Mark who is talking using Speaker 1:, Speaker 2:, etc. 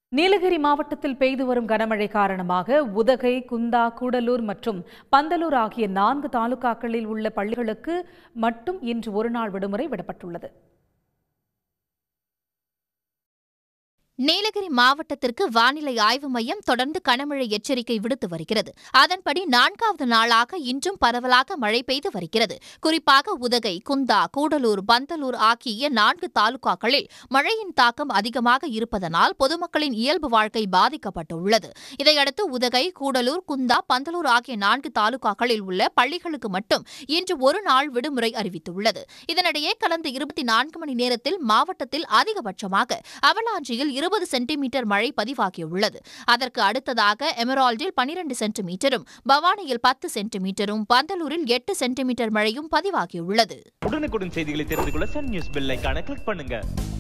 Speaker 1: நீலகிரி மாவட்டத்தில் பெய்து வரும் கனமழை காரணமாக உதகை குந்தா கூடலூர் மற்றும் பந்தலூர் ஆகிய நான்கு தாலுகாக்களில் உள்ள பள்ளிகளுக்கு மட்டும் இன்று ஒருநாள் விடுமுறை விடப்பட்டுள்ளது
Speaker 2: நீலகிரி மாவட்டத்திற்கு வானிலை ஆய்வு மையம் தொடர்ந்து கனமழை எச்சரிக்கை விடுத்து வருகிறது அதன்படி நான்காவது நாளாக இன்றும் பரவலாக மழை பெய்து வருகிறது குறிப்பாக உதகை குந்தா கூடலூர் பந்தலூர் ஆகிய நான்கு தாலுகாக்களில் மழையின் தாக்கம் அதிகமாக இருப்பதனால் பொதுமக்களின் இயல்பு வாழ்க்கை பாதிக்கப்பட்டுள்ளது இதையடுத்து உதகை கூடலூர் குந்தா பந்தலூர் ஆகிய நான்கு தாலுகாக்களில் உள்ள பள்ளிகளுக்கு மட்டும் இன்று ஒரு நாள் விடுமுறை அறிவித்துள்ளது இதனிடையே கடந்த இருபத்தி நான்கு மணி நேரத்தில் மாவட்டத்தில் அதிகபட்சமாக அவலாஞ்சியில் இருபது சென்டிமீட்டர் மழை பதிவாகியுள்ளது அதற்கு அடுத்ததாக எமரால்டில் பனிரெண்டு சென்டிமீட்டரும் பவானியில் பத்து சென்டிமீட்டரும் பந்தலூரில் எட்டு சென்டிமீட்டர் மழையும் பதிவாகியுள்ளது
Speaker 3: உடனுக்குடன் செய்திகளை தெரிந்து கொள்ள சன் நியூஸ் பெல் ஐகானை கிளிக் பண்ணுங்க